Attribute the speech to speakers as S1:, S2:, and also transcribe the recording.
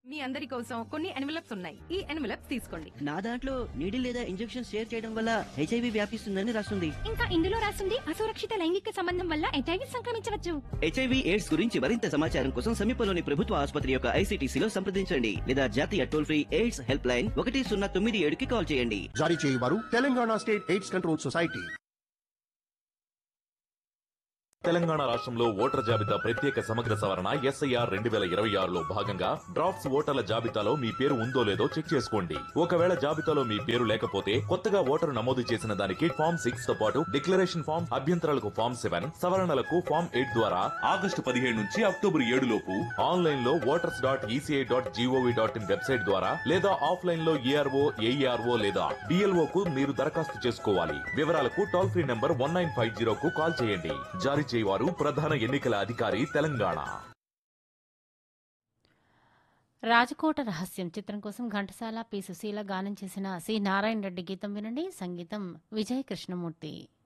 S1: మీ అందరి కోసం కొన్ని ఎన్వలప్స్ ఉన్నాయి ఈ ఎన్వలప్స్ తీసుకోండి
S2: నా దాంట్లో నీడిల్ లేదా ఇంజెక్షన్ షేర్ చేయడం వల్ల హెచ్ఐవి వ్యాపిస్తుందని రాస్తుంది
S3: ఇంకా ఇందులో రాసింది అసురక్షిత లైంగిక సంబంధం వల్ల హెచ్ఐవి సంక్రమించవచ్చు
S2: హెచ్ఐవి ఎయిడ్స్ గురించి మరింత సమాచారం కోసం సమీపంలోని ప్రభుత్వ ఆసుపత్రి యొక్క ఐసీటీసీలో సంప్రదించండి లేదా జాతీయ toll free AIDS helpline ఒకటి సున్నా తొమ్మిది ఏడుకి కాల్ చేయండి
S4: జారీ చేయవారు Telangana state AIDS control society
S5: Telangana రాష్ట్రంలో ఓటర్ల జాబితా ప్రత్యేక సమగ్ర సవరణ ఎస్ఐఆర్ రెండు వేల ఇరవై ఆరులో భాగంగా డ్రాఫ్ట్స్ ఓటర్ల జాబితాలో మీ పేరు ఉందో లేదో చెక్ చేసుకోండి ఒకవేళ జాబితాలో మీ పేరు లేకపోతే కొత్తగా ఓటరు నమోదు చేసిన దానికి ఫామ్ సిక్స్ తో పాటు డిక్లరేషన్ ఫామ్ అభ్యంతరాలకు ఫామ్ సెవెన్ సవరణలకు ఫామ్ ఎయిట్ ద్వారా ఆగస్టు పదిహేడు నుంచి అక్టోబర్ ఏడు లోపు ఆన్లైన్ లో voters dot ECI dot GOV dot in website ద్వారా లేదా ఆఫ్లైన్ లో ఏఆర్ఓ ఏఈఆర్ఓ లేదా డిఎల్ఓ కు మీరు దరఖాస్తు చేసుకోవాలి వివరాలకు toll free number one nine five zero కు కాల్ చేయండి జారీ చేయవారు ప్రధాన ఎన్నికల అధికారి తెలంగాణ
S6: రాజకోట రహస్యం చిత్రం కోసం ఘంటసాల పి సుశీల గానం చేసిన సి నారాయణ రెడ్డి గీతం వినండి సంగీతం విజయ్ కృష్ణమూర్తి